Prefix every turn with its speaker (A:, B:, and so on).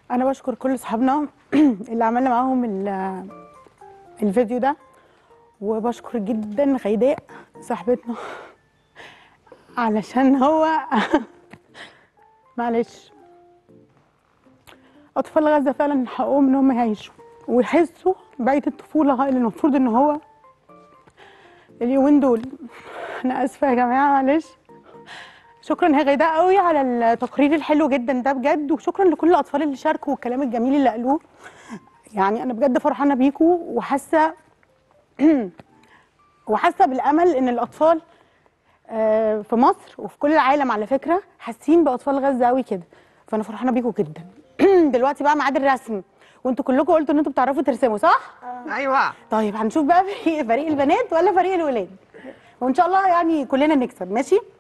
A: انا بشكر كل اصحابنا اللي عملنا معاهم ال- الفيديو ده وبشكر جدا غيداء صاحبتنا علشان هو معلش اطفال غزه فعلا من حقهم ان هم يعيشوا ويحسوا بعيد الطفوله اللي المفروض ان هو اليومين دول انا اسفه يا جماعه معلش شكرا يا غيداء قوي على التقرير الحلو جدا ده بجد وشكرا لكل الاطفال اللي شاركوا والكلام الجميل اللي قالوه يعني انا بجد فرحانه بيكوا وحاسه وحاسه بالامل ان الاطفال آه، في مصر وفي كل العالم على فكره حاسين باطفال غزه قوي كده فانا فرحانه بيكوا جدا دلوقتي بقى ميعاد الرسم وانتوا كلكم قلتوا ان انتوا بتعرفوا ترسموا صح
B: ايوه
A: طيب هنشوف بقى فريق فريق البنات ولا فريق الولاد وان شاء الله يعني كلنا نكسب ماشي